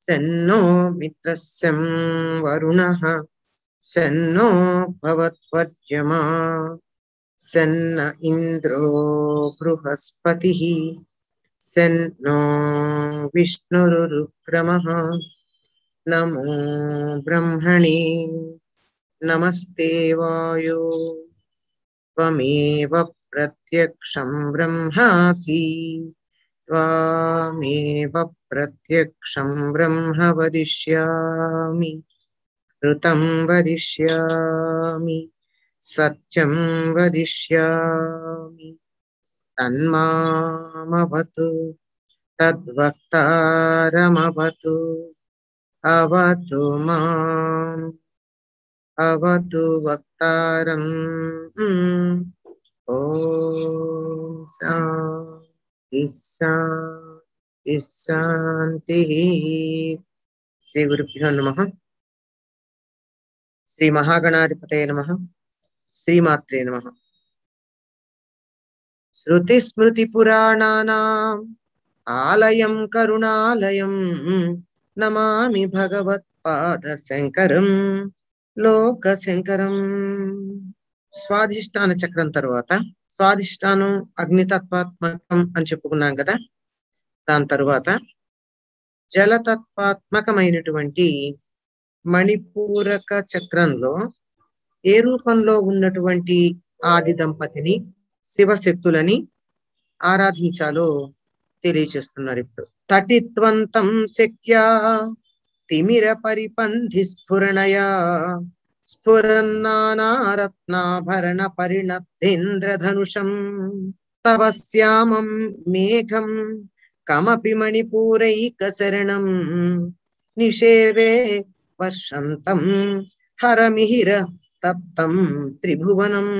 सन्नो मित्रस्यं वरुणः सन्नो भवत्वर्यमा सन्न इन्द्रो बृहस्पतिः सन्नो विष्णुरुक्रमः नमो ब्रह्मणे नमस्ते वायो त्वमेव प्रत्यक्षं ब्रह्मासि त्वामेव प्रत्यक्षं ब्रह्म वदिष्यामि ऋतं वदिष्यामि सत्यं वदिष्यामि तन्मामवतु तद्वक्तारमवतु अवतु माम् अवतु वक्तारम् ॐ शान्ति शान्ति शान्तिः श्रीगुरुभ्यो नमः श्रीमहागणाधिपतये नमः श्रीमात्रे नमः श्रुतिस्मृतिपुराणानाम् आलयं करुणालयं नमामि భగవత్పాదశంకరం లోకశంకరం స్వాధిష్టాన చక్రం తర్వాత స్వాధిష్టానం అగ్నితత్వాత్మకం అని చెప్పుకున్నాం కదా దాని తరువాత జలతత్వాత్మకమైనటువంటి మణిపూరక చక్రంలో ఏ రూపంలో ఉన్నటువంటి ఆది దంపతిని శివశక్తులని ఆరాధించాలో తెలియచేస్తున్నారు ఇప్పుడు తటిత్వంతం శక్త్యా తిమిర పరిపంధి స్ఫురణయా స్ఫురన్నానారత్నాభరణ పరిణతేంద్రధనుషం తవ శ్యామం మేఘం కమపి మణిపూరైక శరణం నిషేవే వర్షంతం హరమిహిర తప్తం త్రిభువనం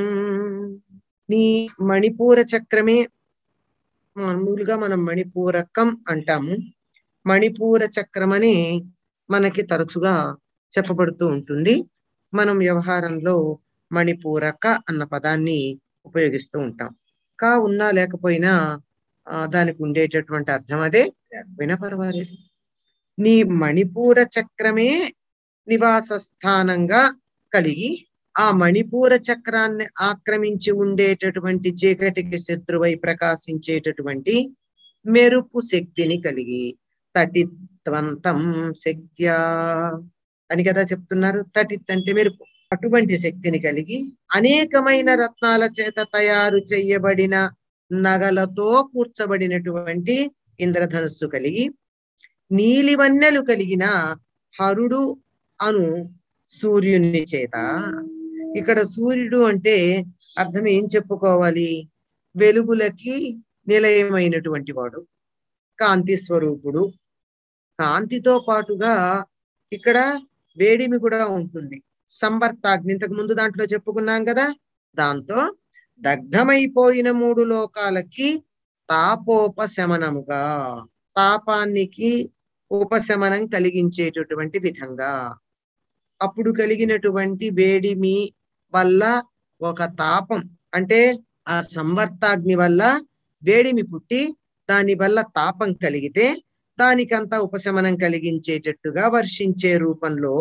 నీ మణిపూర చక్రమే మామూలుగా మనం మణిపూరకం అంటాము మణిపూర చక్రం అని మనకి తరచుగా చెప్పబడుతూ ఉంటుంది మనం వ్యవహారంలో మణిపూరక అన్న పదాన్ని ఉపయోగిస్తూ ఉంటాం కా ఉన్నా లేకపోయినా దానికి ఉండేటటువంటి అర్థం అదే లేకపోయినా పర్వాలేదు నీ మణిపూర చక్రమే నివాస స్థానంగా కలిగి ఆ మణిపూర చక్రాన్ని ఆక్రమించి ఉండేటటువంటి చీకటికి శత్రువై ప్రకాశించేటటువంటి మెరుపు శక్తిని కలిగి తటిత్వంతం శక్త్యా అని కదా చెప్తున్నారు తటిత్ అంటే మెరుపు అటువంటి శక్తిని కలిగి అనేకమైన రత్నాల చేత తయారు చేయబడిన నగలతో కూర్చబడినటువంటి ఇంద్రధనుస్సు కలిగి నీలివన్నెలు కలిగిన హరుడు అను సూర్యుని చేత ఇక్కడ సూర్యుడు అంటే అర్థం ఏం చెప్పుకోవాలి వెలుగులకి నిలయమైనటువంటి వాడు కాంతి స్వరూపుడు కాంతితో పాటుగా ఇక్కడ వేడిమి కూడా ఉంటుంది సంవర్తాగ్ని ఇంతకు ముందు దాంట్లో చెప్పుకున్నాం కదా దాంతో దగ్ధమైపోయిన మూడు లోకాలకి తాపోపశమనముగా తాపానికి ఉపశమనం కలిగించేటటువంటి విధంగా అప్పుడు కలిగినటువంటి వేడిమి వల్ల ఒక తాపం అంటే ఆ సంవర్తాగ్ని వల్ల వేడిమి పుట్టి దాని వల్ల తాపం కలిగితే దానికంతా ఉపశమనం కలిగించేటట్టుగా వర్షించే రూపంలో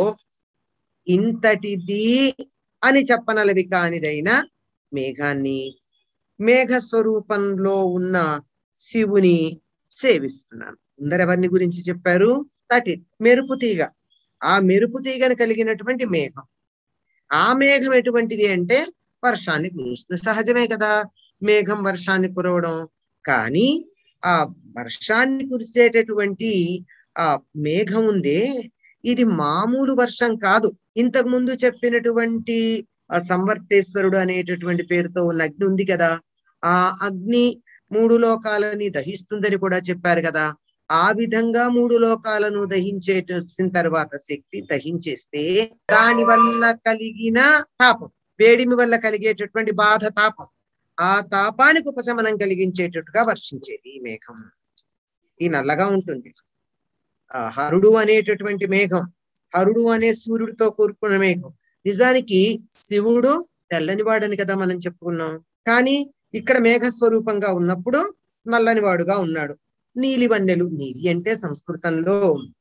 ఇంతటిది అని చెప్పనలవి కానిదైన మేఘాన్ని మేఘ స్వరూపంలో ఉన్న శివుని సేవిస్తున్నాను అందరెవరిని గురించి చెప్పారు తటి మెరుపు తీగ ఆ మెరుపు తీగను కలిగినటువంటి మేఘం ఆ మేఘం ఎటువంటిది అంటే వర్షాన్ని కురుస్తుంది సహజమే కదా మేఘం వర్షాన్ని కురవడం కానీ ఆ వర్షాన్ని కురిసేటటువంటి ఆ మేఘం ఉందే ఇది మామూలు వర్షం కాదు ఇంతకు ముందు చెప్పినటువంటి ఆ సంవర్తేశ్వరుడు అనేటటువంటి పేరుతో ఉన్న అగ్ని ఉంది కదా ఆ అగ్ని మూడు లోకాలని దహిస్తుందని కూడా చెప్పారు కదా ఆ విధంగా మూడు లోకాలను దహించేసిన తర్వాత శక్తి దహించేస్తే దాని వల్ల కలిగిన తాపం వేడిమి వల్ల కలిగేటటువంటి బాధ తాపం ఆ తాపానికి ఉపశమనం కలిగించేటట్టుగా వర్షించేది ఈ మేఘం ఈ నల్లగా ఉంటుంది ఆ హరుడు అనేటటువంటి మేఘం హరుడు అనే సూర్యుడితో కూరుకున్న మేఘం నిజానికి శివుడు తెల్లనివాడని కదా మనం చెప్పుకున్నాం కానీ ఇక్కడ మేఘ స్వరూపంగా ఉన్నప్పుడు నల్లనివాడుగా ఉన్నాడు నీలివన్నెలు నీలి అంటే సంస్కృతంలో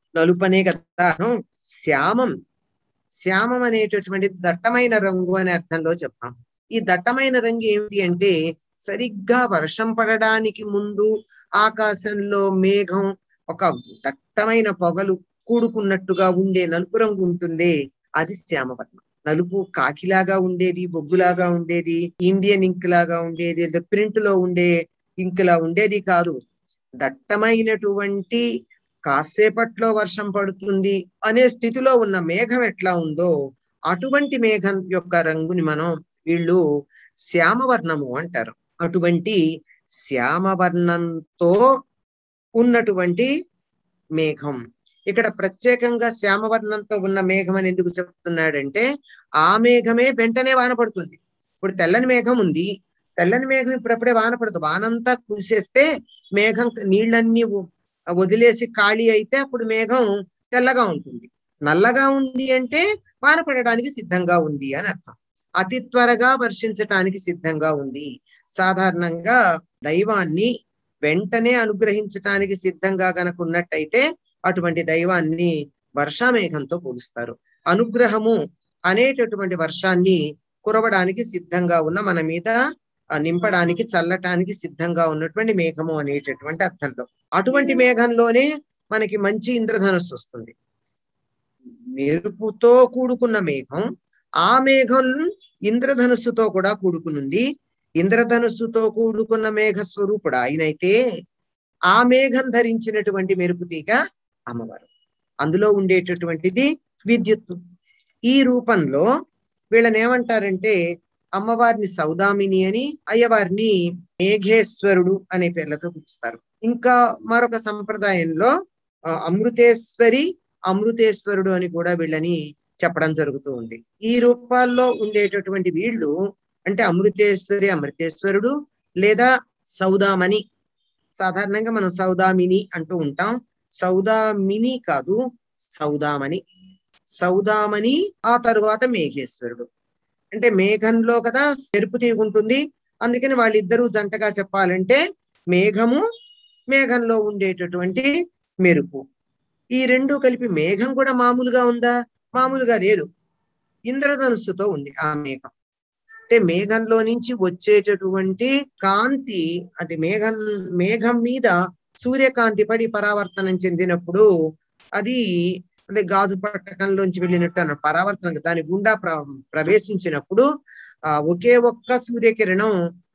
నలుపు అనే కదా అర్థం శ్యామం శ్యామం అనేటటువంటి దట్టమైన రంగు అనే అర్థంలో చెప్పాం ఈ దట్టమైన రంగు ఏమిటి అంటే సరిగ్గా వర్షం పడడానికి ముందు ఆకాశంలో మేఘం ఒక దట్టమైన పొగలు కూడుకున్నట్టుగా ఉండే నలుపు రంగు ఉంటుంది అది శ్యామవర్ణం నలుపు కాకిలాగా ఉండేది బొగ్గులాగా ఉండేది ఇండియన్ ఇంక్ లాగా ఉండేది ప్రింట్ లో ఉండే ఇంక్ లా ఉండేది కాదు దట్టమైనటువంటి కాసేపట్లో వర్షం పడుతుంది అనే స్థితిలో ఉన్న మేఘం ఎట్లా ఉందో అటువంటి మేఘం యొక్క రంగుని మనం వీళ్ళు శ్యామవర్ణము అంటారు అటువంటి శ్యామవర్ణంతో ఉన్నటువంటి మేఘం ఇక్కడ ప్రత్యేకంగా శ్యామవర్ణంతో ఉన్న మేఘం అని ఎందుకు చెప్తున్నాడంటే ఆ మేఘమే వెంటనే వాన పడుతుంది ఇప్పుడు తెల్లని మేఘం ఉంది తెల్లని మేఘం ఇప్పుడప్పుడే వాన పడుతుంది వానంతా కురిసేస్తే మేఘం నీళ్ళన్నీ వదిలేసి ఖాళీ అయితే అప్పుడు మేఘం తెల్లగా ఉంటుంది నల్లగా ఉంది అంటే వాన పడడానికి సిద్ధంగా ఉంది అని అర్థం అతి త్వరగా వర్షించటానికి సిద్ధంగా ఉంది సాధారణంగా దైవాన్ని వెంటనే అనుగ్రహించటానికి సిద్ధంగా గనక ఉన్నట్టయితే అటువంటి దైవాన్ని వర్షామేఘంతో పోలుస్తారు అనుగ్రహము అనేటటువంటి వర్షాన్ని కురవడానికి సిద్ధంగా ఉన్న మన మీద నింపడానికి చల్లటానికి సిద్ధంగా ఉన్నటువంటి మేఘము అనేటటువంటి అర్థంలో అటువంటి మేఘంలోనే మనకి మంచి ఇంద్రధనుస్సు వస్తుంది మెరుపుతో కూడుకున్న మేఘం ఆ మేఘం ఇంద్రధనుస్సుతో కూడా కూడుకునుంది ఇంద్రధనుస్సుతో కూడుకున్న మేఘ స్వరూపుడు ఆయనైతే ఆ మేఘం ధరించినటువంటి మెరుపు తీగ అమ్మవారు అందులో ఉండేటటువంటిది విద్యుత్తు ఈ రూపంలో వీళ్ళని ఏమంటారంటే అమ్మవారిని సౌదామిని అని అయ్యవారిని మేఘేశ్వరుడు అనే పేర్లతో పిలుస్తారు ఇంకా మరొక సంప్రదాయంలో అమృతేశ్వరి అమృతేశ్వరుడు అని కూడా వీళ్ళని చెప్పడం జరుగుతూ ఉంది ఈ రూపాల్లో ఉండేటటువంటి వీళ్ళు అంటే అమృతేశ్వరి అమృతేశ్వరుడు లేదా సౌదామణి సాధారణంగా మనం సౌదామిని అంటూ ఉంటాం సౌదామిని కాదు సౌదామణి సౌదామణి ఆ తరువాత మేఘేశ్వరుడు అంటే మేఘంలో కదా చెరుపు తీగుంటుంది అందుకని వాళ్ళిద్దరూ జంటగా చెప్పాలంటే మేఘము మేఘంలో ఉండేటటువంటి మెరుపు ఈ రెండు కలిపి మేఘం కూడా మామూలుగా ఉందా మామూలుగా లేదు ఇంద్రధనుస్సుతో ఉంది ఆ మేఘం అంటే మేఘంలో నుంచి వచ్చేటటువంటి కాంతి అంటే మేఘం మేఘం మీద సూర్యకాంతి పడి పరావర్తనం చెందినప్పుడు అది అంటే గాజు పట్టకంలోంచి వెళ్ళినట్టు అన్న పరావర్తన దాని గుండా ప్ర ప్రవేశించినప్పుడు ఆ ఒకే ఒక్క సూర్యకిరణం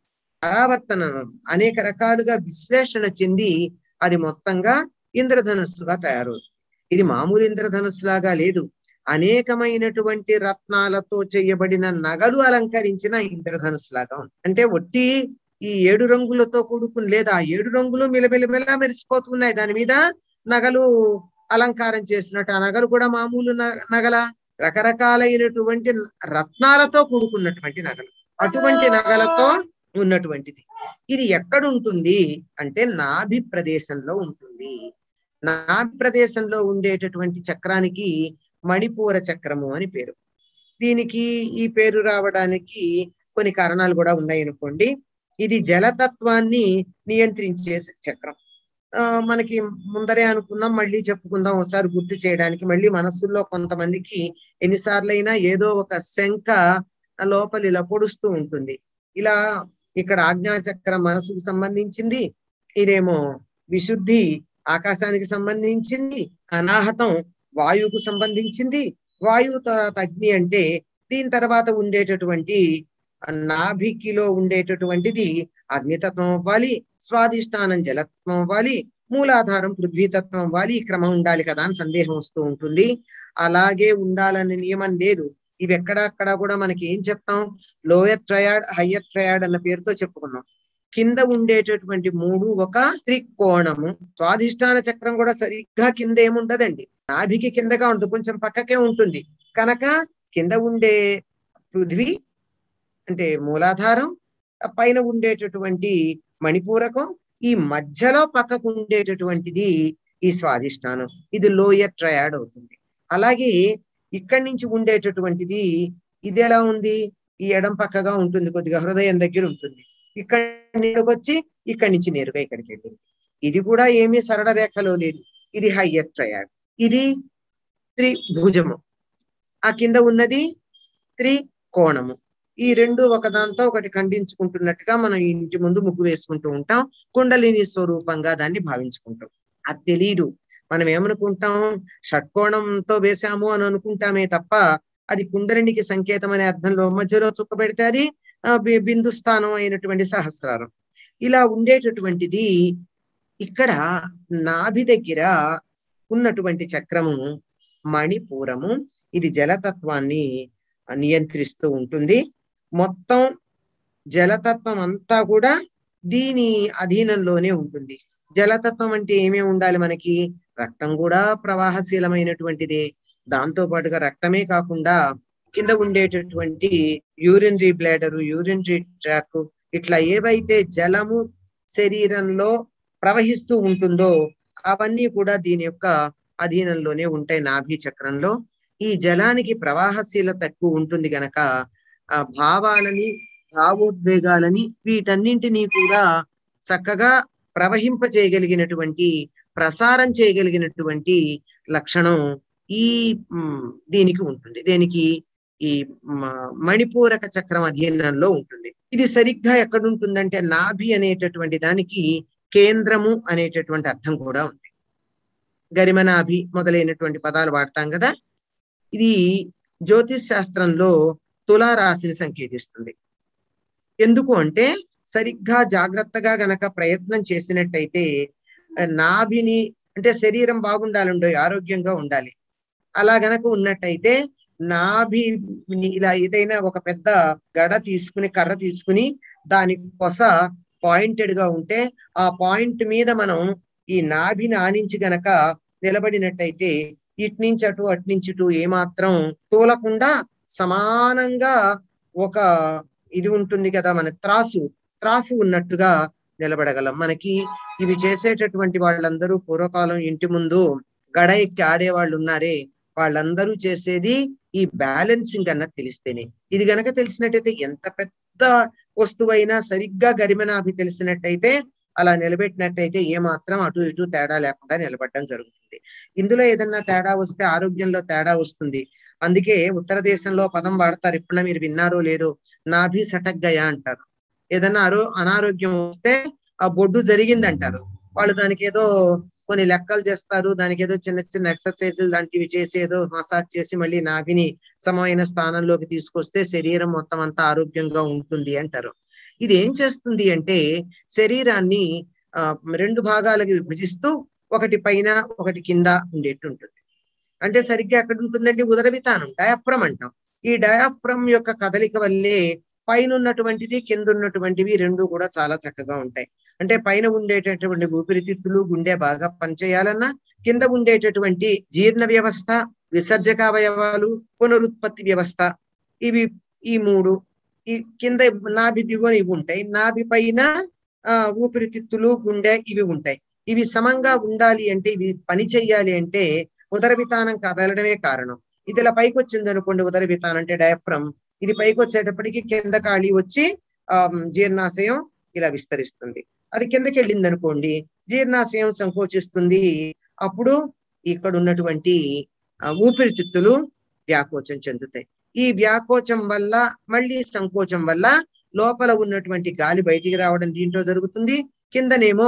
పరావర్తన అనేక రకాలుగా విశ్లేషణ చెంది అది మొత్తంగా ఇంద్రధనుస్సుగా తయారవుతుంది ఇది మామూలు ఇంద్రధనుస్సు లాగా లేదు అనేకమైనటువంటి రత్నాలతో చేయబడిన నగలు అలంకరించిన ఇంద్రధనుస్సు లాగా ఉంది అంటే ఒట్టి ఈ ఏడు రంగులతో కూడుకుని లేదా ఆ ఏడు రంగులు మిలమిలమిలా మెరిసిపోతున్నాయి దాని మీద నగలు అలంకారం చేసినట్టు ఆ నగలు కూడా మామూలు నగల రకరకాలైనటువంటి రత్నాలతో కూడుకున్నటువంటి నగలు అటువంటి నగలతో ఉన్నటువంటిది ఇది ఎక్కడ ఉంటుంది అంటే నాభి ప్రదేశంలో ఉంటుంది నాభి ప్రదేశంలో ఉండేటటువంటి చక్రానికి మణిపూర చక్రము అని పేరు దీనికి ఈ పేరు రావడానికి కొన్ని కారణాలు కూడా ఉన్నాయి అనుకోండి ఇది జలతత్వాన్ని నియంత్రించే చక్రం ఆ మనకి ముందరే అనుకున్నాం మళ్ళీ చెప్పుకుందాం ఒకసారి గుర్తు చేయడానికి మళ్ళీ మనస్సుల్లో కొంతమందికి ఎన్నిసార్లైనా ఏదో ఒక శంక లోపలి ఇలా పొడుస్తూ ఉంటుంది ఇలా ఇక్కడ ఆజ్ఞాచక్రం మనసుకు సంబంధించింది ఇదేమో విశుద్ధి ఆకాశానికి సంబంధించింది అనాహతం వాయువుకు సంబంధించింది వాయువు తర్వాత అగ్ని అంటే దీని తర్వాత ఉండేటటువంటి నాభికిలో ఉండేటటువంటిది అగ్నితత్వం అవ్వాలి స్వాదిష్టానం జలతత్వం అవ్వాలి మూలాధారం పృథ్వీతత్వం అవ్వాలి ఈ క్రమం ఉండాలి కదా అని సందేహం వస్తూ ఉంటుంది అలాగే ఉండాలనే నియమం లేదు ఇవి ఎక్కడక్కడ కూడా మనకి ఏం చెప్తాం లోయర్ ట్రయాడ్ హయ్యర్ ట్రయాడ్ అన్న పేరుతో చెప్పుకున్నాం కింద ఉండేటటువంటి మూడు ఒక త్రికోణము స్వాధిష్టాన చక్రం కూడా సరిగ్గా కింద ఏముండదండి నాభికి కిందగా ఉంటుంది కొంచెం పక్కకే ఉంటుంది కనుక కింద ఉండే పృథ్వీ అంటే మూలాధారం పైన ఉండేటటువంటి మణిపూరకం ఈ మధ్యలో పక్కకు ఉండేటటువంటిది ఈ స్వాధిష్టానం ఇది లోయర్ ట్రయాడ్ అవుతుంది అలాగే ఇక్కడి నుంచి ఉండేటటువంటిది ఇది ఎలా ఉంది ఈ ఎడం పక్కగా ఉంటుంది కొద్దిగా హృదయం దగ్గర ఉంటుంది ఇక్కడ వచ్చి ఇక్కడి నుంచి నేరుగా ఇక్కడికి వెళ్ళింది ఇది కూడా ఏమీ సరళ రేఖలో లేదు ఇది హయ్యర్ ట్రయాడ్ ఇది త్రిభుజము ఆ కింద ఉన్నది త్రికోణము ఈ రెండు ఒకదాంతో ఒకటి ఖండించుకుంటున్నట్టుగా మనం ఈ ఇంటి ముందు ముగ్గు వేసుకుంటూ ఉంటాం కుండలిని స్వరూపంగా దాన్ని భావించుకుంటాం అది తెలీదు మనం ఏమనుకుంటాం షట్కోణంతో వేశాము అని అనుకుంటామే తప్ప అది కుండలినికి సంకేతం అనే అర్థంలో మధ్యలో చుక్క పెడితే అది ఆ, బి- బిందు స్థానం అయినటువంటి సహస్రారం ఇలా ఉండేటటువంటిది ఇక్కడ నాభి దగ్గర ఉన్నటువంటి చక్రము మణిపూరము ఇది జలతత్వాన్ని నియంత్రిస్తూ ఉంటుంది మొత్తం జలతత్వం అంతా కూడా దీని అధీనంలోనే ఉంటుంది జలతత్వం అంటే ఏమేమి ఉండాలి మనకి రక్తం కూడా ప్రవాహశీలమైనటువంటిదే దాంతో పాటుగా రక్తమే కాకుండా కింద ఉండేటటువంటి యూరినరీ బ్లాడరు యూరినరీ ట్రాక్ ఇట్లా ఏవైతే జలము శరీరంలో ప్రవహిస్తూ ఉంటుందో అవన్నీ కూడా దీని యొక్క అధీనంలోనే ఉంటాయి నాభి చక్రంలో ఈ జలానికి ప్రవాహశీలత ఎక్కువ ఉంటుంది గనక ఆ భావాలని భావోద్వేగాలని వీటన్నింటినీ కూడా చక్కగా ప్రవహింప చేయగలిగినటువంటి ప్రసారం చేయగలిగినటువంటి లక్షణం ఈ మ్, దీనికి ఉంటుంది దేనికి ఈ మ- మణిపూరక చక్రం అధీనంలో ఉంటుంది ఇది సరిగ్గా ఎక్కడ ఉంటుందంటే నాభి అనేటటువంటి దానికి కేంద్రము అనేటటువంటి అర్థం కూడా ఉంది గరిమనాభి మొదలైనటువంటి పదాలు వాడతాం కదా ఇది జ్యోతిష్ శాస్త్రంలో తులారాశిని సంకేతిస్తుంది ఎందుకు అంటే సరిగ్గా జాగ్రత్తగా గనక ప్రయత్నం చేసినట్టయితే ఆ, నాభిని అంటే శరీరం బాగుండాలండి ఆరోగ్యంగా ఉండాలి అలా గనక ఉన్నట్టయితే నాభి ఇలా ఏదైనా ఒక పెద్ద గడ తీసుకుని కర్ర తీసుకుని దాని కొస పాయింటెడ్ గా ఉంటే ఆ పాయింట్ మీద మనం ఈ నాభిని ఆనించి గనక నిలబడినట్టయితే ఇటు నుంచి అటు అటు నుంచి ఇటు ఏమాత్రం తూలకుండా సమానంగా ఒక ఇది ఉంటుంది కదా మన త్రాసు త్రాసు ఉన్నట్టుగా నిలబడగలం మనకి ఇవి చేసేటటువంటి వాళ్ళందరూ పూర్వకాలం ఇంటి ముందు గడ ఎక్కి ఆడే వాళ్ళు ఉన్నారే వాళ్ళందరూ చేసేది ఈ బ్యాలెన్సింగ్ అన్నది తెలిస్తేనే ఇది గనక తెలిసినట్టయితే ఎంత పెద్ద వస్తువైనా సరిగ్గా గరిమనాభి తెలిసినట్టయితే అలా నిలబెట్టినట్టయితే ఏ మాత్రం అటు ఇటు తేడా లేకుండా నిలబడడం జరుగుతుంది ఇందులో ఏదన్నా తేడా వస్తే ఆరోగ్యంలో తేడా వస్తుంది అందుకే ఉత్తర దేశంలో పదం వాడతారు ఎప్పుడన్నా మీరు విన్నారో లేదో నాభి సటగ్గయ అంటారు ఏదన్నా అరో అనారోగ్యం వస్తే ఆ బొడ్డు జరిగింది అంటారు వాళ్ళు దానికి ఏదో కొన్ని లెక్కలు చేస్తారు దానికి ఏదో చిన్న చిన్న ఎక్సర్సైజ్ లాంటివి చేసి ఏదో మసాజ్ చేసి మళ్ళీ నాభిని సమమైన స్థానంలోకి తీసుకొస్తే శరీరం మొత్తం అంతా ఆరోగ్యంగా ఉంటుంది అంటారు ఇది ఏం చేస్తుంది అంటే శరీరాన్ని ఆ రెండు భాగాలకు విభజిస్తూ ఒకటి పైన ఒకటి కింద ఉండేట్టు ఉంటుంది అంటే సరిగ్గా ఎక్కడ ఉంటుందండి ఉదర వితానం డయాఫ్రమ్ అంటాం ఈ డయాఫ్రమ్ యొక్క కదలిక వల్లే పైన ఉన్నటువంటిది కింద ఉన్నటువంటివి రెండు కూడా చాలా చక్కగా ఉంటాయి అంటే పైన ఉండేటటువంటి ఊపిరితిత్తులు గుండె బాగా పనిచేయాలన్నా కింద ఉండేటటువంటి జీర్ణ వ్యవస్థ విసర్జక అవయవాలు పునరుత్పత్తి వ్యవస్థ ఇవి ఈ మూడు ఈ కింద నాభి దిగువన ఇవి ఉంటాయి నాభి పైన ఆ ఊపిరితిత్తులు గుండె ఇవి ఉంటాయి ఇవి సమంగా ఉండాలి అంటే ఇవి పని చెయ్యాలి అంటే ఉదర వితానం కదలడమే కారణం ఇది ఇలా పైకి వచ్చింది అనుకోండి ఉదర వితానం అంటే డయాఫ్రమ్ ఇది పైకి వచ్చేటప్పటికి కింద ఖాళీ వచ్చి ఆ జీర్ణాశయం ఇలా విస్తరిస్తుంది అది కిందకి వెళ్ళింది అనుకోండి జీర్ణాశయం సంకోచిస్తుంది అప్పుడు ఇక్కడ ఉన్నటువంటి ఆ, ఊపిరితిత్తులు వ్యాకోచం చెందుతాయి ఈ వ్యాకోచం వల్ల మళ్ళీ సంకోచం వల్ల లోపల ఉన్నటువంటి గాలి బయటికి రావడం దీంట్లో జరుగుతుంది కిందనేమో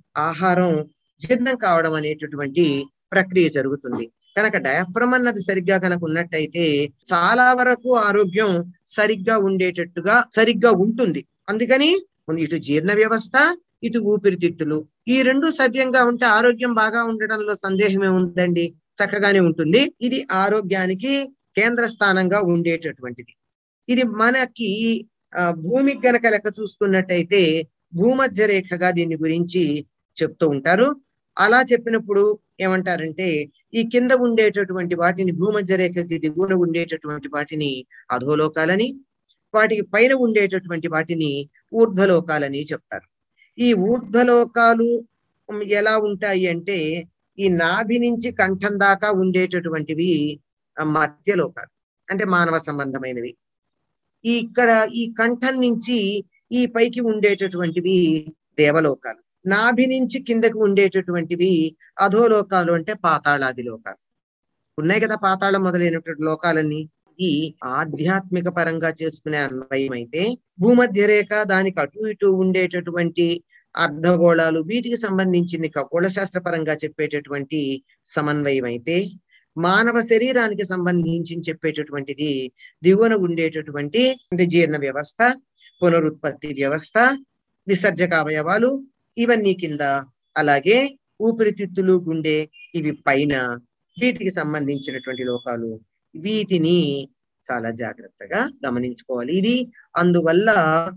ఆహారం జీర్ణం కావడం అనేటటువంటి ప్రక్రియ జరుగుతుంది కనుక డయాఫ్రమ్ అన్నది సరిగ్గా కనుక ఉన్నట్టయితే చాలా వరకు ఆరోగ్యం సరిగ్గా ఉండేటట్టుగా సరిగ్గా ఉంటుంది అందుకని ఇటు జీర్ణ వ్యవస్థ ఇటు ఊపిరితిత్తులు ఈ రెండు సవ్యంగా ఉంటే ఆరోగ్యం బాగా ఉండడంలో సందేహమే ఉందండి చక్కగానే ఉంటుంది ఇది ఆరోగ్యానికి కేంద్ర స్థానంగా ఉండేటటువంటిది ఇది మనకి ఆ, భూమికి గనక లెక్క చూసుకున్నట్టయితే భూమధ్య రేఖగా దీని గురించి చెప్తూ ఉంటారు అలా చెప్పినప్పుడు ఏమంటారంటే ఈ కింద ఉండేటటువంటి వాటిని భూమధ్య రేఖకి దిగువన ఉండేటటువంటి వాటిని అధోలోకాలని వాటికి పైన ఉండేటటువంటి వాటిని ఊర్ధ్వలోకాలని చెప్తారు ఈ ఊర్ధ్వలోకాలు ఉమ్, ఎలా ఉంటాయి అంటే ఈ నాభి నుంచి కంఠం దాకా ఉండేటటువంటివి ఆ, మధ్యలోకాలు అంటే మానవ సంబంధమైనవి ఈ ఇక్కడ ఈ కంఠం నుంచి ఈ పైకి ఉండేటటువంటివి దేవలోకాలు నాభి నుంచి కిందకు ఉండేటటువంటివి అధోలోకాలు అంటే పాతాళాది లోకాలు ఉన్నాయి కదా పాతాళం మొదలైనటువంటి లోకాలన్నీ ఈ ఆధ్యాత్మిక పరంగా చేసుకునే అన్వయం అయితే భూమధ్య రేఖ దానికి అటు ఇటు ఉండేటటువంటి అర్ధగోళాలు వీటికి సంబంధించింది ఖగోళ శాస్త్ర పరంగా చెప్పేటటువంటి సమన్వయం అయితే మానవ శరీరానికి సంబంధించి చెప్పేటటువంటిది దిగువన ఉండేటటువంటి అంటే జీర్ణ వ్యవస్థ పునరుత్పత్తి వ్యవస్థ విసర్జక అవయవాలు ఇవన్నీ కింద అలాగే ఊపిరితిత్తులు గుండె ఇవి పైన వీటికి సంబంధించినటువంటి లోకాలు వీటిని చాలా జాగ్రత్తగా గమనించుకోవాలి ఇది అందువల్ల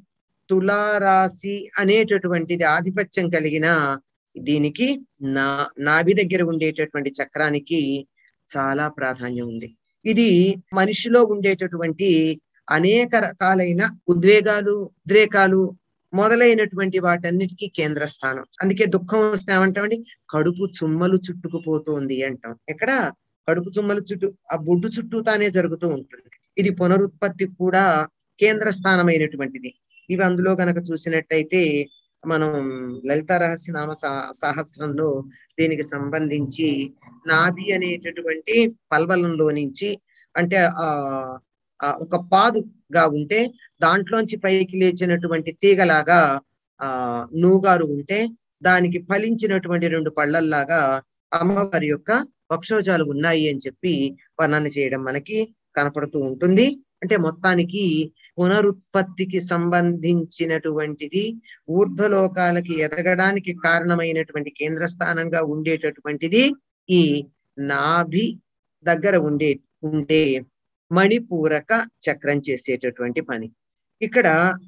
తులారాశి అనేటటువంటిది ఆధిపత్యం కలిగిన దీనికి నా నాభి దగ్గర ఉండేటటువంటి చక్రానికి చాలా ప్రాధాన్యం ఉంది ఇది మనిషిలో ఉండేటటువంటి అనేక రకాలైన ఉద్వేగాలు ఉద్రేకాలు మొదలైనటువంటి వాటన్నిటికీ కేంద్ర స్థానం అందుకే దుఃఖం వస్తే ఏమంటామండి కడుపు చుమ్మలు చుట్టుకుపోతుంది అంటాం ఎక్కడ కడుపు చుమ్మలు చుట్టూ ఆ బొడ్డు చుట్టూ తానే జరుగుతూ ఉంటుంది ఇది పునరుత్పత్తి కూడా కేంద్ర స్థానమైనటువంటిది ఇవి అందులో గనక చూసినట్టయితే మనం లలిత రహస్య నామ సహస్రంలో దీనికి సంబంధించి నాభి అనేటటువంటి పల్వలంలో నుంచి అంటే ఆ ఒక పాదుగా ఉంటే దాంట్లోంచి పైకి లేచినటువంటి తీగలాగా ఆ నూగారు ఉంటే దానికి ఫలించినటువంటి రెండు పళ్ళల్లాగా అమ్మవారి యొక్క వక్షోజాలు ఉన్నాయి అని చెప్పి వర్ణన చేయడం మనకి కనపడుతూ ఉంటుంది అంటే మొత్తానికి పునరుత్పత్తికి సంబంధించినటువంటిది ఊర్ధ్వలోకాలకి ఎదగడానికి కారణమైనటువంటి కేంద్ర స్థానంగా ఉండేటటువంటిది ఈ నాభి దగ్గర ఉండే ఉండే మణిపూరక చక్రం చేసేటటువంటి పని ఇక్కడ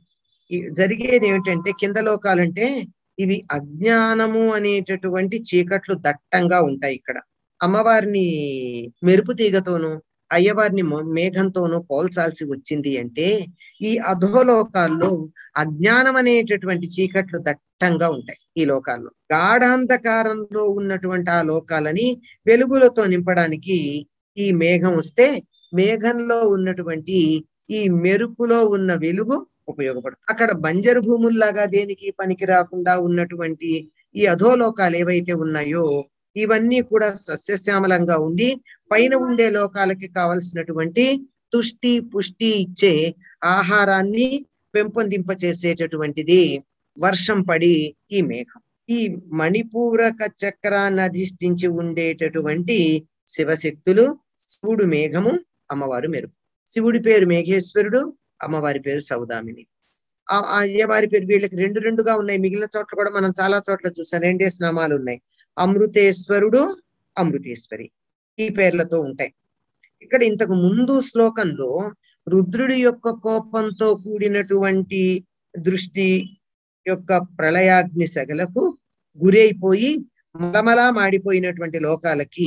జరిగేది ఏమిటంటే కింద లోకాలంటే ఇవి అజ్ఞానము అనేటటువంటి చీకట్లు దట్టంగా ఉంటాయి ఇక్కడ అమ్మవారిని మెరుపు తీగతోనూ అయ్యవారిని మేఘంతోనూ పోల్చాల్సి వచ్చింది అంటే ఈ అధోలోకాల్లో అజ్ఞానం అనేటటువంటి చీకట్లు దట్టంగా ఉంటాయి ఈ లోకాల్లో గాఢాంధకారంలో ఉన్నటువంటి ఆ లోకాలని వెలుగులతో నింపడానికి ఈ మేఘం వస్తే మేఘంలో ఉన్నటువంటి ఈ మెరుపులో ఉన్న వెలుగు ఉపయోగపడుతుంది అక్కడ బంజరు భూముల్లాగా దేనికి పనికి రాకుండా ఉన్నటువంటి ఈ అధోలోకాలు ఏవైతే ఉన్నాయో ఇవన్నీ కూడా సస్యశ్యామలంగా ఉండి పైన ఉండే లోకాలకి కావలసినటువంటి తుష్టి పుష్టి ఇచ్చే ఆహారాన్ని పెంపొందింప చేసేటటువంటిది వర్షం పడి ఈ మేఘం ఈ మణిపూరక చక్రాన్ని అధిష్ఠించి ఉండేటటువంటి శివశక్తులు శివుడు మేఘము అమ్మవారు మెరుపు శివుడి పేరు మేఘేశ్వరుడు అమ్మవారి పేరు సౌదామిని ఆ అయ్యవారి పేరు వీళ్ళకి రెండు రెండుగా ఉన్నాయి మిగిలిన చోట్ల కూడా మనం చాలా చోట్ల చూసాం రెండేసి నామాలు ఉన్నాయి అమృతేశ్వరుడు అమృతేశ్వరి ఈ పేర్లతో ఉంటాయి ఇక్కడ ఇంతకు ముందు శ్లోకంలో రుద్రుడి యొక్క కోపంతో కూడినటువంటి దృష్టి యొక్క ప్రళయాగ్ని సగలకు గురైపోయి మలమలా మాడిపోయినటువంటి లోకాలకి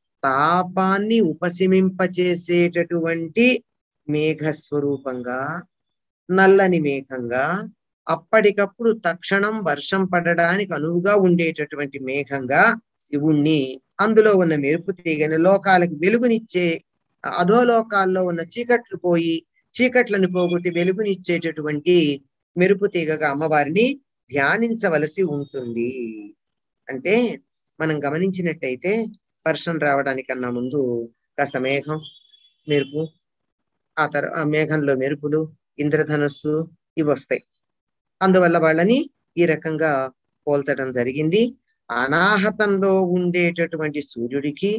తాపాన్ని ఉపశమింపచేసేటటువంటి మేఘ స్వరూపంగా నల్లని మేఘంగా అప్పటికప్పుడు తక్షణం వర్షం పడడానికి అనువుగా ఉండేటటువంటి మేఘంగా శివుణ్ణి అందులో ఉన్న మెరుపు తీగని లోకాలకు వెలుగునిచ్చే అధోలోకాల్లో ఉన్న చీకట్లు పోయి చీకట్లను పోగొట్టి వెలుగునిచ్చేటటువంటి మెరుపు తీగగా అమ్మవారిని ధ్యానించవలసి ఉంటుంది అంటే మనం గమనించినట్టయితే వర్షం రావడానికన్నా ముందు కాస్త మేఘం మెరుపు ఆ తర్వాత మేఘంలో మెరుపులు ఇంద్రధనస్సు ఇవి వస్తాయి అందువల్ల వాళ్ళని ఈ రకంగా పోల్చడం జరిగింది అనాహతంలో ఉండేటటువంటి సూర్యుడికి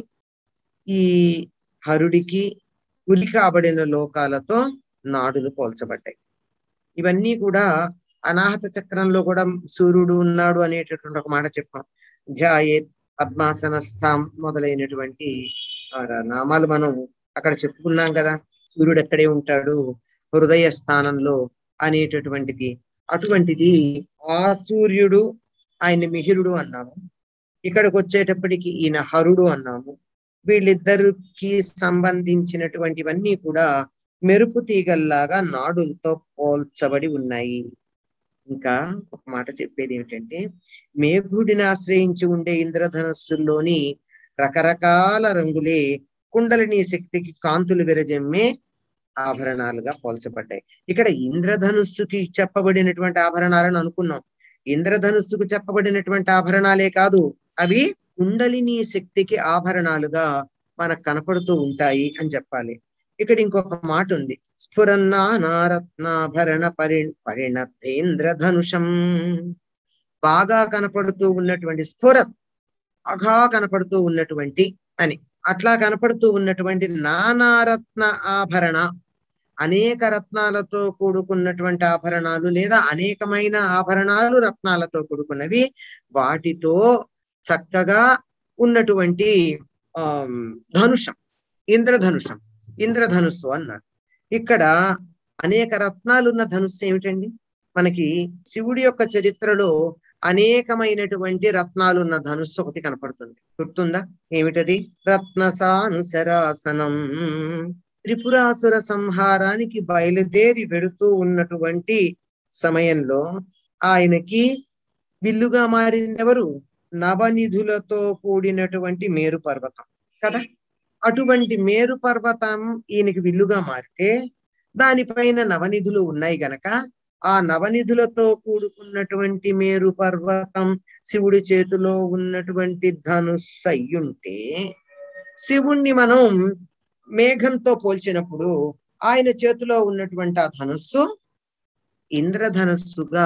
ఈ హరుడికి ఉలి కాబడిన లోకాలతో నాడులు పోల్చబడ్డాయి ఇవన్నీ కూడా అనాహత చక్రంలో కూడా సూర్యుడు ఉన్నాడు అనేటటువంటి ఒక మాట చెప్పాం ధ్యాయే పద్మాసనస్థాం మొదలైనటువంటి నామాలు మనం అక్కడ చెప్పుకున్నాం కదా సూర్యుడు ఎక్కడే ఉంటాడు హృదయ స్థానంలో అనేటటువంటిది అటువంటిది ఆ సూర్యుడు ఆయన మిహిరుడు అన్నాము ఇక్కడికి వచ్చేటప్పటికి ఈయన హరుడు అన్నాము వీళ్ళిద్దరికి సంబంధించినటువంటివన్నీ కూడా మెరుపు తీగల్లాగా నాడులతో పోల్చబడి ఉన్నాయి ఇంకా ఒక మాట చెప్పేది ఏమిటంటే మేఘుడిని ఆశ్రయించి ఉండే ఇంద్రధనస్సుల్లోని రకరకాల రంగులే కుండలిని శక్తికి కాంతులు విరజమ్మే ఆభరణాలుగా పోల్చబడ్డాయి ఇక్కడ ఇంద్రధనుస్సుకి చెప్పబడినటువంటి ఆభరణాలను అనుకున్నాం ఇంద్రధనుస్సుకు చెప్పబడినటువంటి ఆభరణాలే కాదు అవి కుండలిని శక్తికి ఆభరణాలుగా మనకు కనపడుతూ ఉంటాయి అని చెప్పాలి ఇక్కడ ఇంకొక మాట ఉంది స్ఫురన్నా నారత్నాభరణ పరి పరిణతేంద్రధనుషం బాగా కనపడుతూ ఉన్నటువంటి స్ఫురత్ బాగా కనపడుతూ ఉన్నటువంటి అని అట్లా కనపడుతూ ఉన్నటువంటి నానారత్న ఆభరణ అనేక రత్నాలతో కూడుకున్నటువంటి ఆభరణాలు లేదా అనేకమైన ఆభరణాలు రత్నాలతో కూడుకున్నవి వాటితో చక్కగా ఉన్నటువంటి ఆ ధనుషం ఇంద్రధనుషం ఇంద్రధనుస్సు అన్నారు ఇక్కడ అనేక రత్నాలు ఉన్న ధనుస్సు ఏమిటండి మనకి శివుడి యొక్క చరిత్రలో అనేకమైనటువంటి రత్నాలు ఉన్న ధనుస్సు ఒకటి కనపడుతుంది గుర్తుందా ఏమిటది రత్నసానుసరాసనం త్రిపురాసుర సంహారానికి బయలుదేరి వెడుతూ ఉన్నటువంటి సమయంలో ఆయనకి విల్లుగా మారింది ఎవరు నవనిధులతో కూడినటువంటి మేరు పర్వతం కదా అటువంటి మేరు పర్వతం ఈయనకి విల్లుగా మారితే దానిపైన నవనిధులు ఉన్నాయి గనక ఆ నవనిధులతో కూడుకున్నటువంటి మేరు పర్వతం శివుడి చేతిలో ఉన్నటువంటి ధనుస్సు అయ్యుంటే శివుణ్ణి మనం మేఘంతో పోల్చినప్పుడు ఆయన చేతిలో ఉన్నటువంటి ఆ ధనుస్సు ఇంద్రధనస్సుగా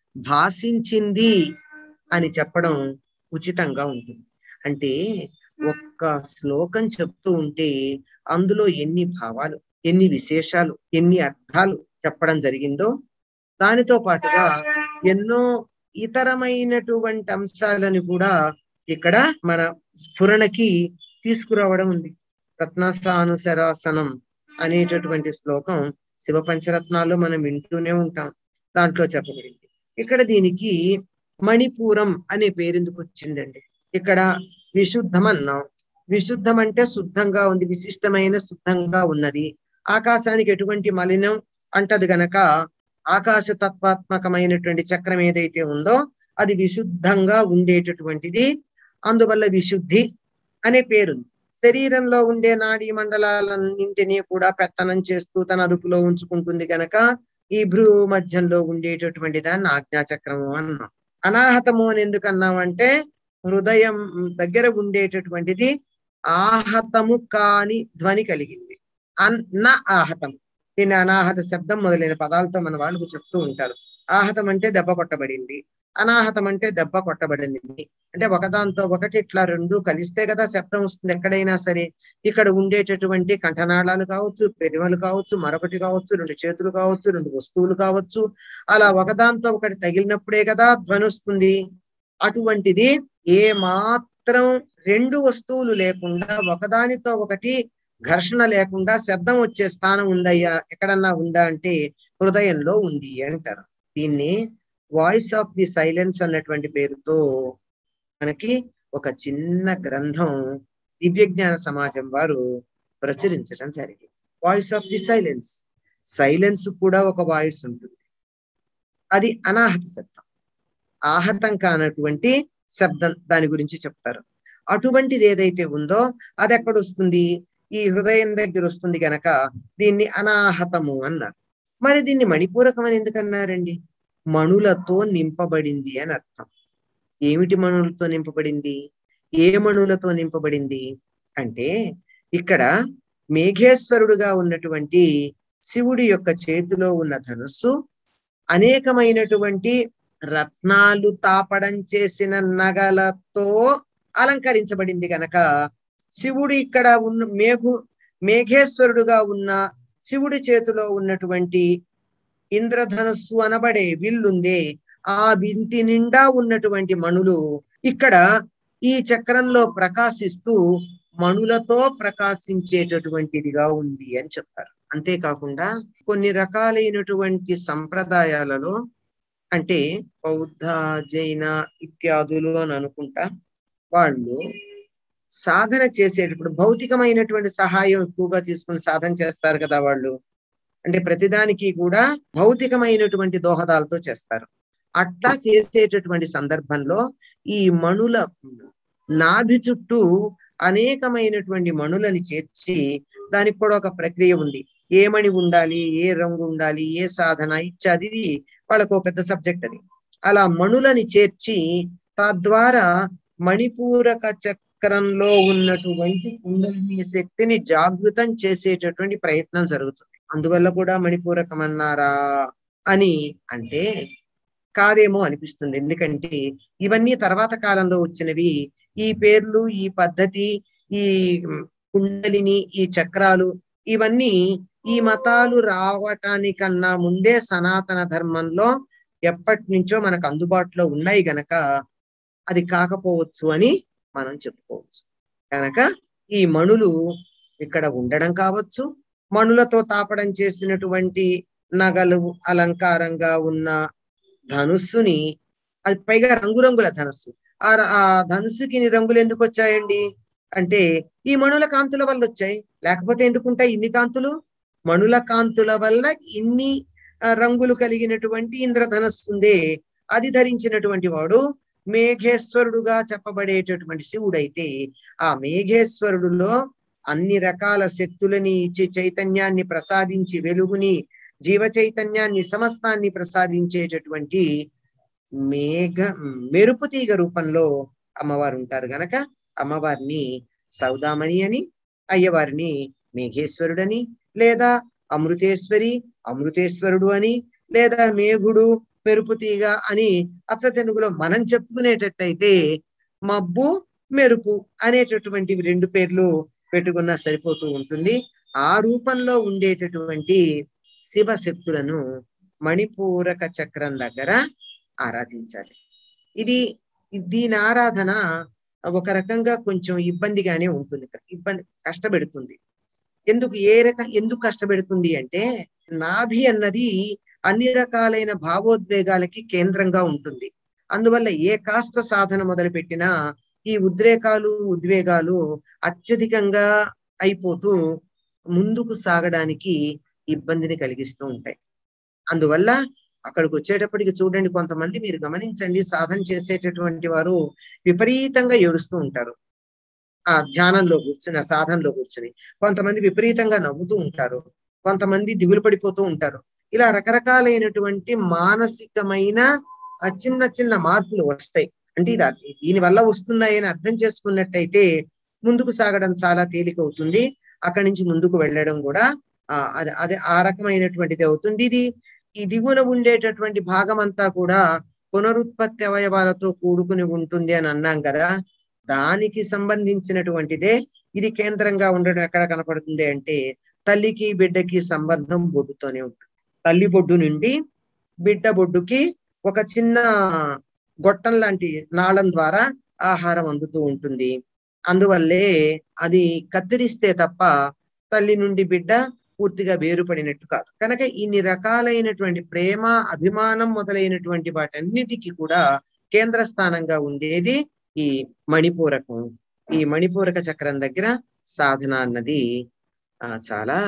భాషించింది అని చెప్పడం ఉచితంగా ఉంటుంది అంటే ఒక్క శ్లోకం చెప్తూ ఉంటే అందులో ఎన్ని భావాలు ఎన్ని విశేషాలు ఎన్ని అర్థాలు చెప్పడం జరిగిందో దానితో పాటుగా ఎన్నో ఇతరమైనటువంటి అంశాలను కూడా ఇక్కడ మన స్ఫురణకి తీసుకురావడం ఉంది రత్నసానుసరాసనం అనేటటువంటి శ్లోకం శివ పంచరత్నాల్లో మనం వింటూనే ఉంటాం దాంట్లో చెప్పబడింది ఇక్కడ దీనికి మణిపూరం అనే పేరెందుకు వచ్చిందండి ఇక్కడ విశుద్ధం అన్నాం విశుద్ధం అంటే శుద్ధంగా ఉంది విశిష్టమైన శుద్ధంగా ఉన్నది ఆకాశానికి ఎటువంటి మలినం అంటది గనక ఆకాశ తత్వాత్మకమైనటువంటి చక్రం ఏదైతే ఉందో అది విశుద్ధంగా ఉండేటటువంటిది అందువల్ల విశుద్ధి అనే పేరుంది శరీరంలో ఉండే నాడీ మండలాలన్నింటినీ కూడా పెత్తనం చేస్తూ తన అదుపులో ఉంచుకుంటుంది గనక ఈ భ్రూ మధ్యంలో ఉండేటటువంటి దాన్ని ఆజ్ఞాచక్రము అన్నాం అనాహతము అని ఎందుకు అన్నామంటే హృదయం దగ్గర ఉండేటటువంటిది ఆహతము కాని ధ్వని కలిగింది అన్న ఆహతం దీన్ని అనాహత శబ్దం మొదలైన పదాలతో మన వాళ్ళు చెప్తూ ఉంటారు ఆహతం అంటే దెబ్బ కొట్టబడింది అనాహతం అంటే దెబ్బ కొట్టబడింది అంటే ఒకదాంతో ఒకటి ఇట్లా రెండు కలిస్తే కదా శబ్దం వస్తుంది ఎక్కడైనా సరే ఇక్కడ ఉండేటటువంటి కంఠనాళాలు కావచ్చు పెదవులు కావచ్చు మరొకటి కావచ్చు రెండు చేతులు కావచ్చు రెండు వస్తువులు కావచ్చు అలా ఒకదాంతో ఒకటి తగిలినప్పుడే కదా ధ్వని వస్తుంది అటువంటిది ఏ మాత్రం రెండు వస్తువులు లేకుండా ఒకదానితో ఒకటి ఘర్షణ లేకుండా శబ్దం వచ్చే స్థానం ఉందయ్యా ఎక్కడన్నా ఉందా అంటే హృదయంలో ఉంది అంటారు దీన్ని వాయిస్ ఆఫ్ ది సైలెన్స్ అన్నటువంటి పేరుతో మనకి ఒక చిన్న గ్రంథం దివ్యజ్ఞాన సమాజం వారు ప్రచురించడం జరిగింది voice of the silence silence కూడా ఒక వాయిస్ ఉంటుంది అది అనాహత శబ్దం ఆహతం కానటువంటి శబ్దం దాని గురించి చెప్తారు అటువంటిది ఏదైతే ఉందో అది ఎక్కడ వస్తుంది ఈ హృదయం దగ్గర వస్తుంది గనక దీన్ని అనాహతము అన్నారు మరి దీన్ని మణిపూరకం అని ఎందుకన్నారండి మణులతో నింపబడింది అని అర్థం ఏమిటి మణులతో నింపబడింది ఏ మణులతో నింపబడింది అంటే ఇక్కడ మేఘేశ్వరుడుగా ఉన్నటువంటి శివుడి యొక్క చేతిలో ఉన్న ధనుస్సు అనేకమైనటువంటి రత్నాలు తాపడం చేసిన నగలతో అలంకరించబడింది గనక శివుడు ఇక్కడ ఉన్న మేఘు మేఘేశ్వరుడుగా ఉన్న శివుడి చేతిలో ఉన్నటువంటి ఇంద్రధనస్సు అనబడే విల్లుందే ఆ వింటి నిండా ఉన్నటువంటి మణులు ఇక్కడ ఈ చక్రంలో ప్రకాశిస్తూ మణులతో ప్రకాశించేటటువంటిదిగా ఉంది అని చెప్తారు అంతేకాకుండా కొన్ని రకాలైనటువంటి సంప్రదాయాలలో అంటే బౌద్ధ జైన ఇత్యాదులు అని అనుకుంటా వాళ్ళు సాధన చేసేటప్పుడు భౌతికమైనటువంటి సహాయం ఎక్కువగా తీసుకుని సాధన చేస్తారు కదా వాళ్ళు అంటే ప్రతిదానికి కూడా భౌతికమైనటువంటి దోహదాలతో చేస్తారు అట్లా చేసేటటువంటి సందర్భంలో ఈ మణుల నాభి చుట్టూ అనేకమైనటువంటి మణులని చేర్చి దానికి కూడా ఒక ప్రక్రియ ఉంది ఏ మణి ఉండాలి ఏ రంగు ఉండాలి ఏ సాధన ఇత్యాది వాళ్ళకు ఒక పెద్ద సబ్జెక్ట్ అది అలా మణులని చేర్చి తద్వారా మణిపూరక చక్రంలో ఉన్నటువంటి కుండలిని శక్తిని జాగృతం చేసేటటువంటి ప్రయత్నం జరుగుతుంది అందువల్ల కూడా మణిపూరకం అన్నారా అని అంటే కాదేమో అనిపిస్తుంది ఎందుకంటే ఇవన్నీ తర్వాత కాలంలో వచ్చినవి ఈ పేర్లు ఈ పద్ధతి ఈ కుండలిని ఈ చక్రాలు ఇవన్నీ ఈ మతాలు రావటానికన్నా ముందే సనాతన ధర్మంలో ఎప్పటి నుంచో మనకు అందుబాటులో ఉన్నాయి గనక అది కాకపోవచ్చు అని మనం చెప్పుకోవచ్చు కనుక ఈ మణులు ఇక్కడ ఉండడం కావచ్చు మణులతో తాపడం చేసినటువంటి నగలు అలంకారంగా ఉన్న ధనుస్సుని అది పైగా రంగురంగుల ధనుస్సు ఆ ఆ ధనుస్సుకి ఇన్ని రంగులు ఎందుకు వచ్చాయండి అంటే ఈ మణుల కాంతుల వల్ల వచ్చాయి లేకపోతే ఎందుకుంటాయి ఇన్ని కాంతులు మణుల కాంతుల వల్ల ఇన్ని రంగులు కలిగినటువంటి ఇంద్రధనస్సు ఉందే అది ధరించినటువంటి వాడు మేఘేశ్వరుడుగా చెప్పబడేటటువంటి శివుడైతే ఆ మేఘేశ్వరుడులో అన్ని రకాల శక్తులని ఇచ్చి చైతన్యాన్ని ప్రసాదించి వెలుగుని జీవ చైతన్యాన్ని సమస్తాన్ని ప్రసాదించేటటువంటి మేఘ మెరుపు తీగ రూపంలో అమ్మవారు ఉంటారు గనక అమ్మవారిని సౌదామణి అని అయ్యవారిని మేఘేశ్వరుడని లేదా అమృతేశ్వరి అమృతేశ్వరుడు అని లేదా మేఘుడు మెరుపు తీగ అని అచ్చ తెలుగులో మనం చెప్పుకునేటట్టయితే మబ్బు మెరుపు అనేటటువంటి రెండు పేర్లు పెట్టుకున్నా సరిపోతూ ఉంటుంది ఆ రూపంలో ఉండేటటువంటి శివశక్తులను మణిపూరక చక్రం దగ్గర ఆరాధించాలి ఇది దీని ఆరాధన ఒక రకంగా కొంచెం ఇబ్బందిగానే ఉంటుంది ఇబ్బంది కష్టపెడుతుంది ఎందుకు ఏ రకం ఎందుకు కష్టపెడుతుంది అంటే నాభి అన్నది అన్ని రకాలైన భావోద్వేగాలకి కేంద్రంగా ఉంటుంది అందువల్ల ఏ కాస్త సాధన మొదలు పెట్టినా ఈ ఉద్రేకాలు ఉద్వేగాలు అత్యధికంగా అయిపోతూ ముందుకు సాగడానికి ఇబ్బందిని కలిగిస్తూ ఉంటాయి అందువల్ల అక్కడికి వచ్చేటప్పటికి చూడండి కొంతమంది మీరు గమనించండి సాధన చేసేటటువంటి వారు విపరీతంగా ఏడుస్తూ ఉంటారు ఆ ధ్యానంలో కూర్చుని ఆ సాధనలో కూర్చుని కొంతమంది విపరీతంగా నవ్వుతూ ఉంటారు కొంతమంది దిగులు పడిపోతూ ఉంటారు ఇలా రకరకాలైనటువంటి మానసికమైన చిన్న చిన్న మార్పులు వస్తాయి అంటే ఇది దీని వల్ల వస్తున్నాయని అర్థం చేసుకున్నట్టయితే ముందుకు సాగడం చాలా తేలిక అవుతుంది అక్కడి నుంచి ముందుకు వెళ్ళడం కూడా అది అదే ఆ రకమైనటువంటిది అవుతుంది ఇది ఈ దిగువన ఉండేటటువంటి భాగం అంతా కూడా పునరుత్పత్తి అవయవాలతో కూడుకుని ఉంటుంది అని అన్నాం కదా దానికి సంబంధించినటువంటిదే ఇది కేంద్రంగా ఉండడం ఎక్కడ కనపడుతుంది అంటే తల్లికి బిడ్డకి సంబంధం బొడ్డుతోనే ఉంటుంది తల్లి బొడ్డు నుండి బిడ్డ బొడ్డుకి ఒక చిన్న గొట్టం లాంటి నాళం ద్వారా ఆహారం అందుతూ ఉంటుంది అందువల్లే అది కత్తిరిస్తే తప్ప తల్లి నుండి బిడ్డ పూర్తిగా వేరుపడినట్టు కాదు కనుక ఇన్ని రకాలైనటువంటి ప్రేమ అభిమానం మొదలైనటువంటి వాటన్నిటికీ కూడా కేంద్ర స్థానంగా ఉండేది ఈ మణిపూరకం ఈ మణిపూరక చక్రం దగ్గర సాధన అన్నది ఆ చాలా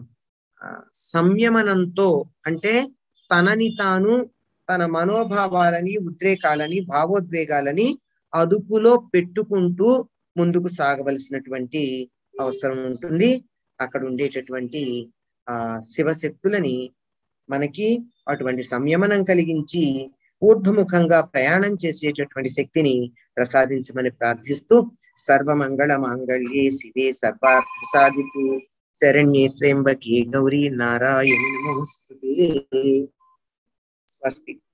సంయమనంతో అంటే తనని తాను తన మనోభావాలని ఉద్రేకాలని భావోద్వేగాలని అదుపులో పెట్టుకుంటూ ముందుకు సాగవలసినటువంటి అవసరం ఉంటుంది అక్కడ ఉండేటటువంటి ఆ శివశక్తులని మనకి అటువంటి సంయమనం కలిగించి ఊర్ధ్వముఖంగా ప్రయాణం చేసేటటువంటి శక్తిని ప్రసాదించమని ప్రార్థిస్తూ సర్వమంగళ మాంగళ్యే శివే సర్వార్థ సాధితు శరణ్యే త్ర్యంబకే గౌరీ నారాయణ నమోస్తుతే స్వస్తి